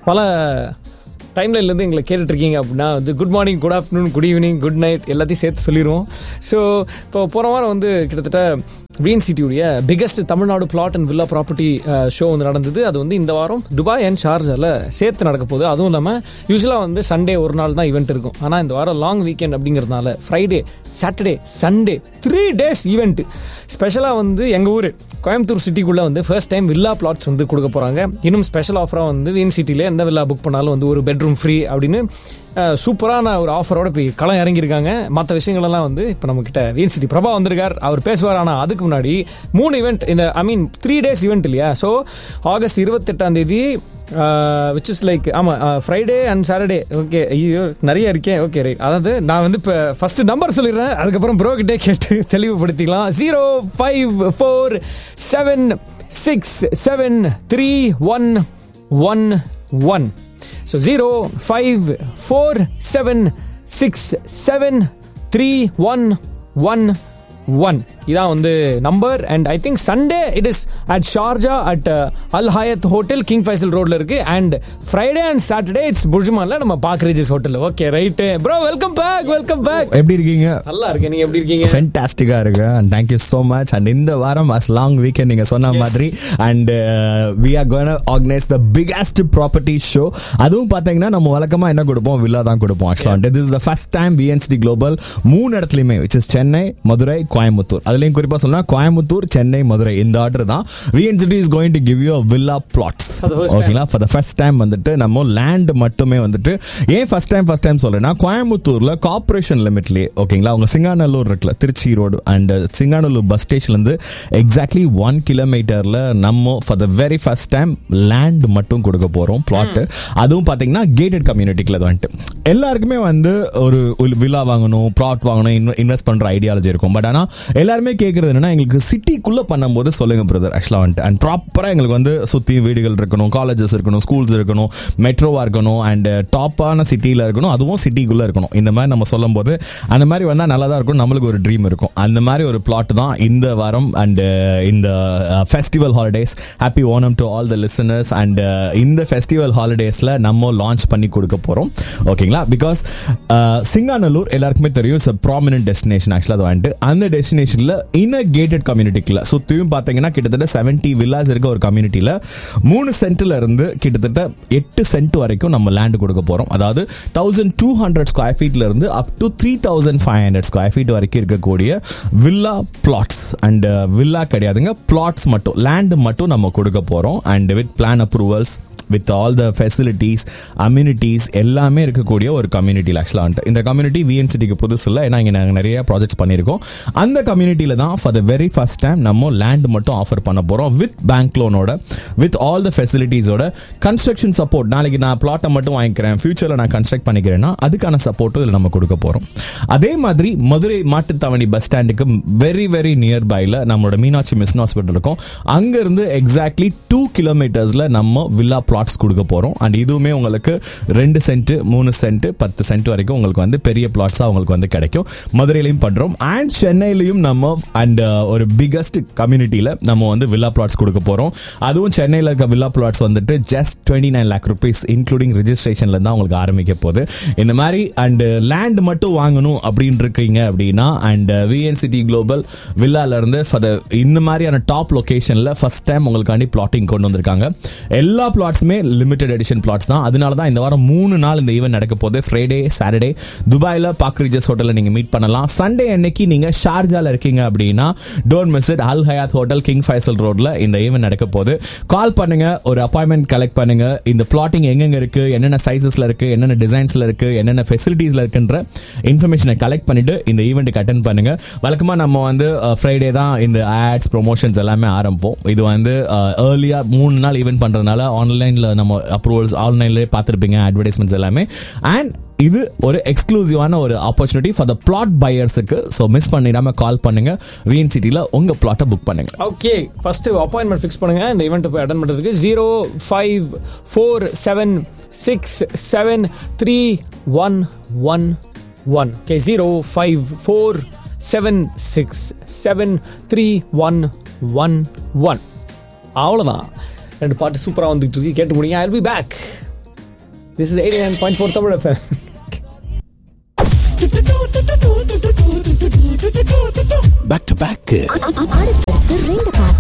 பல டைம்லைன்லேருந்து எங்களை கேட்டுட்ருக்கீங்க அப்படின்னா வந்து good morning good afternoon good evening good night எல்லாத்தையும் சேர்த்து சொல்லிடுவோம் ஸோ இப்போ போன வாரம் வந்து கிட்டத்தட்ட வீன் சிட்டியுடைய biggest Tamil Nadu flat and villa property show வந்து நடந்தது அது வந்து இந்த வாரம் துபாய் அண்ட் ஷார்ஜாவில் சேர்த்து நடக்க போகுது அதுவும் இல்லாமல் யூஸ்வலாக வந்து சண்டே ஒரு நாள் தான் ஈவெண்ட் இருக்கும் ஆனால் இந்த வாரம் லாங் வீக்கெண்ட் அப்படிங்கிறதுனால Friday Saturday Sunday three days event ஸ்பெஷலாக வந்து எங்கள் ஊர் கோயம்புத்தூர் சிட்டிக்குள்ளே வந்து ஃபர்ஸ்ட் டைம் வில்லா பிளாட்ஸ் வந்து கொடுக்க போகிறாங்க இன்னும் ஸ்பெஷல் ஆஃபராக வந்து வீன் சிட்டியில் எந்த வில்லா புக் பண்ணாலும் வந்து ஒரு பெட்ரூம் ஃப்ரீ அப்படின்னு அஹ், சூப்பரான ஒரு ஆஃபரோட இப்போ களம் இறங்கியிருக்காங்க மற்ற விஷயங்களெல்லாம் வந்து இப்போ நம்மக்கிட்ட வீன் சிட்டி பிரபா வந்திருக்கார் அவர் பேசுவார் ஆனால் அதுக்கு முன்னாடி மூணு ஈவெண்ட் இந்த I mean three days event இல்லையா ஸோ ஆகஸ்ட் இருபத்தெட்டாம் தேதி விச் இஸ் லைக் ஆமாம் ஃப்ரைடே அண்ட் சாட்டர்டே ஓகே ஐயோ நிறைய இருக்கேன் ஓகே ரைட் அதாவது நான் வந்து இப்போ ஃபர்ஸ்ட் நம்பர் சொல்லிடுறேன் அதுக்கப்புறம் ப்ரோ கிட்டே கேட்டு தெளிவுபடுத்திக்கலாம் zero five four seven six seven three one one one so zero five four seven six seven three one one one இதான் வந்து number and I think Sunday it is at Sharjah at Al Hayat hotel King Faisal ரோட்ல இருக்கு and Friday and Saturday it's புர்ஜுமான்ல நம்ம பாக்ரேஜஸ் hotel okay right bro welcome back welcome back எப்படி இருக்கீங்க நல்லா இருக்கேன் நீங்க எப்படி இருக்கீங்க ஃபென்டாஸ்டிக்கா இருக்கு and thank you so much and இந்த வாரம் அஸ் லாங் வீக்கெண்ட் நீங்க சொன்ன மாதிரி and we are gonna organise the biggest property show அதுவும் பாத்தீங்கன்னா நம்ம வழக்கமா என்ன கொடுப்போம் வில்லா தான் கொடுப்போம் ஆக்சுவலா this is the first time VN city global மூணு இடத்துலயுமே விச் இஸ் சென்னை மதுரை கோயம்புத்தூர் அதுலயும் குறிப்பா சொன்னா கோயம்புத்தூர் சென்னை மதுரை இந்த ஆர்டர் தான் VN city is going to give you villa plots For the first time. ஓகேங்களா ஃபார் த ஃபர்ஸ்ட் டைம் வந்துட்டு நம்ம லேண்ட் மட்டுமே வந்துட்டு ஏன் ஃபர்ஸ்ட் டைம் ஃபர்ஸ்ட் டைம் சொல்றேன்னா கோயம்புத்தூர்ல கார்பரேஷன் லிமிட்லயே ஓகேங்களா அவங்க சிங்காநல்லூர் இருக்குல்ல Trichy road and Singanallur bus ஸ்டேஷன்ல இருந்து எக்ஸாக்ட்லி ஒன் கிலோமீட்டர்ல நம்ம for the very first time land மட்டும் கொடுக்க போறோம் பிளாட் அதுவும் பாத்தீங்கன்னா கேட்டட் கம்யூனிட்டிக்குள்ள வந்துட்டு எல்லாருக்குமே வந்து ஒரு வில்லா வாங்கணும் ப்ளாட் வாங்கணும் இன்வெஸ்ட் பண்ற ஐடியாலஜி இருக்கும் பட் ஆனா எல்லாருமே கேட்கறது என்னன்னா எங்களுக்கு சிட்டிக்குள்ள பண்ணும்போது சொல்லுங்க பிரதர் ஆக்சுவலா வந்துட்டு அண்ட் ப்ராப்பரா எங்களுக்கு வந்து சுத்தி வீடுகள் இருக்கணும் காலேஜஸ் இருக்கணும் ஸ்கூல்ஸ் இருக்கணும் மெட்ரோவா இருக்கணும் அண்ட் டாப்பான சிட்டியில இருக்கணும் அதுவும் சிட்டிக்குள்ள இருக்கணும் இந்த மாதிரி நம்ம சொல்லும் போது அந்த மாதிரி வந்தா நல்லா தான் இருக்கும் நம்மளுக்கு ஒரு ட்ரீம் இருக்கும் அந்த மாதிரி ஒரு பிளாட் தான் இந்த வாரம் அண்ட் இந்த festival holidays happy Onam to all the listeners and இந்த ஃபெஸ்டிவல் ஹாலிடேஸ்ல நம்ம லான்ச் பண்ணி கொடுக்க போறோம் ஓகேங்களா பிகாஸ் சிங்காநல்லூர் எல்லாருக்குமே தெரியும் இட்ஸ் ப்ராமினன்ட் டெஸ்டினேஷன் ஆக்சுவலாக அது வந்துட்டு அந்த டெஸ்டினேஷன்ல இன் கேட்டட் கம்யூனிட்டிக்குள்ள சுத்தியும் பார்த்தீங்கன்னா கிட்டத்தட்ட செவன்டி வில்லாஸ் இருக்க ஒரு கம்யூனிட்டியில மூணு சென்ட்ல இருந்து கிட்டத்தட்ட எட்டு சென்ட் வரைக்கும் நம்ம லேண்ட் கொடுக்க போறோம் அதாவது தௌசண்ட் டூ ஹண்ட்ரட் ஸ்கொயர் ஃபீட்ல இருந்து up to three thousand five hundred square feet வரைக்கும் இருக்கக்கூடிய வில்லா பிளாட்ஸ் அண்ட் வில்லா கிடையாதுங்க பிளாட்ஸ் மட்டும் லேண்ட் மட்டும் நம்ம கொடுக்க போறோம் and with plan approvals with all the facilities amenities எல்லாமே இருக்கக்கூடிய ஒரு கம்யூனிட்டியில் ஆக்சுவலாக வந்துட்டு இந்த கம்யூனிட்டி விஎன்சிட்டிக்கு புதுசு இல்லை ஏன்னா இங்கே நாங்கள் நிறைய ப்ராஜெக்ட்ஸ் பண்ணியிருக்கோம் அந்த கம்யூனிட்டியில் தான் for the very first time நம்ம லேண்ட் மட்டும் ஆஃபர் பண்ண போகிறோம் வித் பேங்க் லோனோட வித் ஆல் த ஃபெசிலிட்டிஸோட கன்ஸ்ட்ரக்ஷன் சப்போர்ட் நாளைக்கு நான் பிளாட்டை மட்டும் வாங்கிக்கிறேன் ஃபியூச்சரில் நான் கன்ஸ்ட்ரக்ட் பண்ணிக்கிறேன்னா அதுக்கான சப்போர்ட்டும் இதில் நம்ம கொடுக்க போகிறோம் அதே மாதிரி மதுரை மாட்டுத்தாவணி பஸ் ஸ்டாண்டுக்கு வெரி வெரி நியர்பைல நம்மளோட மீனாட்சி மிஷன் ஹாஸ்பிட்டல் இருக்கும் அங்கிருந்து எக்ஸாக்ட்லி டூ கிலோமீட்டர்ஸ்ல நம்ம வில்லா பிளாட்ஸ் கொடுக்க போறோம் அண்ட் இதுவுமே உங்களுக்கு ரெண்டு சென்ட் மூணு சென்ட் பத்து சென்ட் வரைக்கும் உங்களுக்கு வந்து பெரிய பிளாட்ஸா உங்களுக்கு வந்து கிடைக்கும் மதுரையிலையும் பண்றோம் அண்ட் சென்னையிலையும் நம்ம அண்ட் ஒரு பிகஸ்ட் கம்யூனிட்டியில நம்ம வந்து வில்லா பிளாட்ஸ் கொடுக்க போறோம் அதுவும் சென்னையில் இருக்க வில்லா பிளாட்ஸ் வந்துட்டு just twenty nine lakh rupees including ரிஜிஸ்ட்ரேஷன்ல தான் உங்களுக்கு ஆரம்பிக்க போகுது இந்த மாதிரி அண்ட் லேண்ட் மட்டும் வாங்கணும் அப்படின்னு இருக்கீங்க அப்படின்னா அண்ட் விஎன்சிடி குளோபல் வில்லால இருந்து for the- இந்த மாதிரியான டாப் லொகேஷன்ல ஃபர்ஸ்ட் டைம் உங்களுக்காண்டி பிளாட்டிங் கொண்டு வந்திருக்காங்க எல்லா பிளாட்ஸுமே லிமிடெட் எடிஷன் பிளாட்ஸ் தான் அதனால தான் இந்த வாரம் மூணு நாள் இந்த ஈவெண்ட் நடக்க போகுது ஃப்ரைடே சாட்டர்டே துபாயில பாக் ரிஜஸ் ஹோட்டல்ல நீங்க மீட் பண்ணலாம் சண்டே அன்னைக்கு நீங்க ஷார்ஜால இருக்கீங்க அப்படின்னா don't miss it Al Hayat hotel King Faisal ரோட்ல இந்த ஈவெண்ட் நடக்க போகுது கால் பண்ணுங்க ஒரு அப்பாயின்மெண்ட் கலெக்ட் பண்ணுங்க இந்த பிளாட்டிங் எங்கெங்க இருக்கு என்னென்ன சைசஸ்ல இருக்கு என்னென்ன டிசைன்ஸ்ல இருக்கு என்னென்ன ஃபெசிலிட்டிஸ்ல இருக்குன்ற இன்ஃபர்மேஷனை கலெக்ட் பண்ணிட்டு இந்த ஈவெண்ட்டுக்கு அட்டன் பண்ணுங்க வழக்கமா நம்ம வந்து ஃப்ரைடே தான் இந்த ஆட்ஸ் ப்ரொமோஷன்ஸ் எல்லாமே ஆரம்பிப்போம் இது வந்து ஏர்லியா மூணு நாள் ஈவெண்ட் பண்றதுனால ஆன்லைன்ல நம்ம அப்ரூவல்ஸ் ஆன்லைன்லேயே பார்த்துருப்பீங்க அட்வர்டைஸ்மெண்ட்ஸ் எல்லாமே அண்ட் இது ஒரு எக்ஸ்க்ளூசிவான ஒரு ஆப்பர்ச்சுனிட்டி ஃபார் த பிளாட் பையர்ஸுக்கு ஸோ மிஸ் பண்ணிடாம கால் பண்ணுங்க விஎன் சிட்டியில் உங்க பிளாட்டை புக் பண்ணுங்க ஓகே ஃபர்ஸ்ட் அப்பாயின்மெண்ட் ஃபிக்ஸ் பண்ணுங்க இந்த ஈவெண்ட் போய் அட்டன் பண்றதுக்கு zero five four seven six seven three one one one okay zero five four seven six seven three one one one அவ்வளோதான் ரெண்டு பாட்டு சூப்பராக வந்துட்டு இருக்கு கேட்டு முடியுங்க I be back this is eighty nine point four Tamil FM back to back அடுத்தடுத்து ரெண்டு பாட்டு